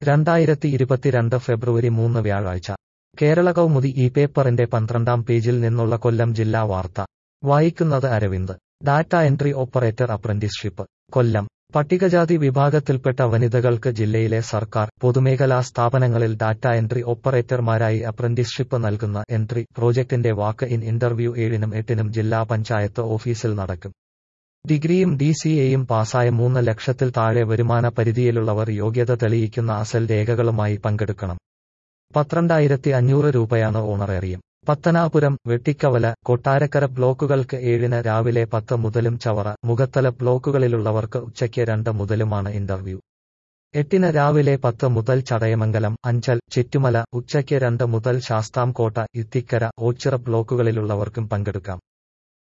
രണ്ടായിരത്തി ഇരുപത്തിരണ്ട് ഫെബ്രുവരി മൂന്ന് വ്യാഴാഴ്ച കേരള കൗമുദി ഈ പേപ്പറിന്റെ പന്ത്രണ്ടാം പേജിൽ നിന്നുള്ള കൊല്ലം ജില്ലാ വാർത്ത വായിക്കുന്നത് Aravind data entry operator apprenticeship Kollam പട്ടികജാതി വിഭാഗത്തിൽപ്പെട്ട വനിതകൾക്ക് ജില്ലയിലെ സർക്കാർ പൊതുമേഖലാ സ്ഥാപനങ്ങളിൽ ഡാറ്റ എൻട്രി ഓപ്പറേറ്റർമാരായി അപ്രന്റീസ്ഷിപ്പ് നൽകുന്ന എൻട്രി പ്രോജക്ടിന്റെ വാക്ക് ഇൻ ഇന്റർവ്യൂ ഏഴിനും എട്ടിനും ജില്ലാ പഞ്ചായത്ത് ഓഫീസിൽ നടക്കും ഡിഗ്രിയും ഡി സി എയും പാസ്സായ മൂന്ന് ലക്ഷത്തിൽ താഴെ വരുമാന പരിധിയിലുള്ളവർ യോഗ്യത തെളിയിക്കുന്ന അസൽ രേഖകളുമായി പങ്കെടുക്കണം പന്ത്രണ്ടായിരത്തി അഞ്ഞൂറ് രൂപയാണ് ഓണറേറിയം പത്തനാപുരം വെട്ടിക്കവല കൊട്ടാരക്കര ബ്ലോക്കുകൾക്ക് ഏഴിന് രാവിലെ പത്ത് മുതലും ചവറ മുഖത്തല ബ്ലോക്കുകളിലുള്ളവർക്ക് ഉച്ചയ്ക്ക് രണ്ട് മുതലുമാണ് ഇന്റർവ്യൂ എട്ടിന് രാവിലെ പത്ത് മുതൽ ചടയമംഗലം അഞ്ചൽ ചിറ്റുമല ഉച്ചയ്ക്ക് രണ്ട് മുതൽ ശാസ്താംകോട്ട ഇത്തിക്കര ഓച്ചിറ ബ്ലോക്കുകളിലുള്ളവർക്കും പങ്കെടുക്കാം